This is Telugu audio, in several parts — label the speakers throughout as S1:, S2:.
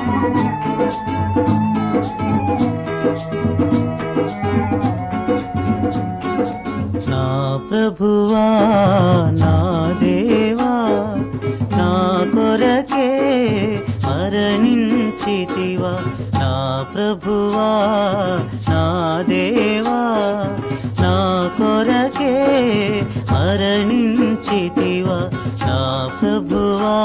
S1: నా ప్రభువా నా దేవా నా కొరకే మరణించితివా నా ప్రభువా నా దేవా నా కొరకే మరణించితివా నా ప్రభువా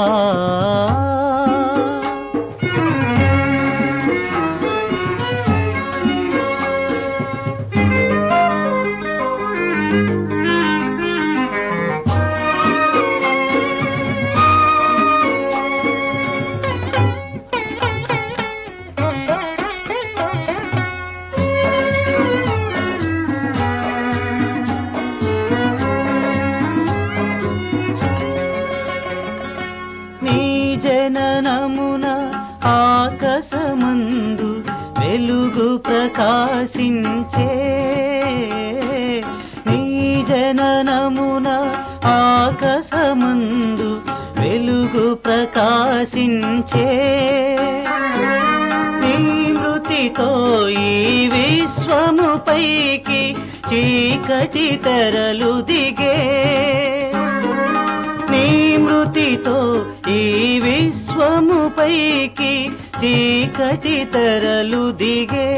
S1: నీ జననమున ఆకాశమందు వెలుగు ప్రకాశించే నీ జననమున ఆకాశమందు వెలుగు ప్రకాశించే నీ మృతితో ఈ విశ్వము పైకి చీకటి తెరలు దిగే నీ మృతితో ఈ విశ్వము పైకి చీకటి తెరలు దిగే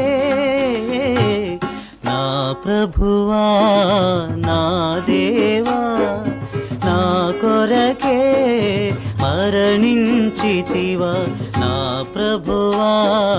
S1: నా ప్రభువా నా దేవా నా కొరకే మరణించితివా నా ప్రభువా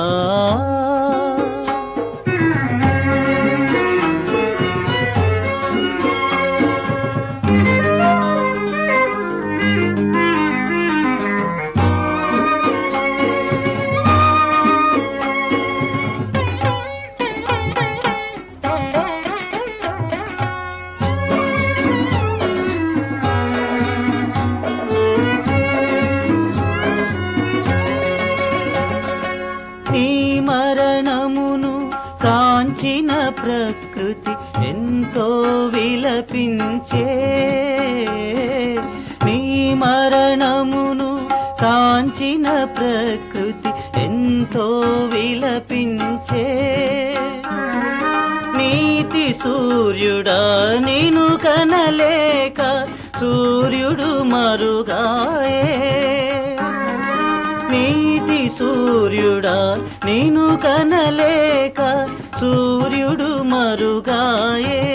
S1: నీ మరణమును కాంచిన ప్రకృతి ఎంతో విలపించే నీ మరణమును కాంచిన ప్రకృతి ఎంతో విలపించే నీతి సూర్యుడా నేను కనలేక సూర్యుడు మరుగాయే నీతి సూర్యుడా నేను కనలేక సూర్యుడు మరుగాయే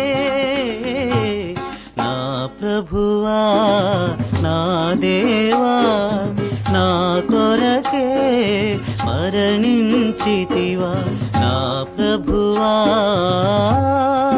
S1: నా ప్రభువా నా దేవా నా కొరకే మరణించితివా నా ప్రభువా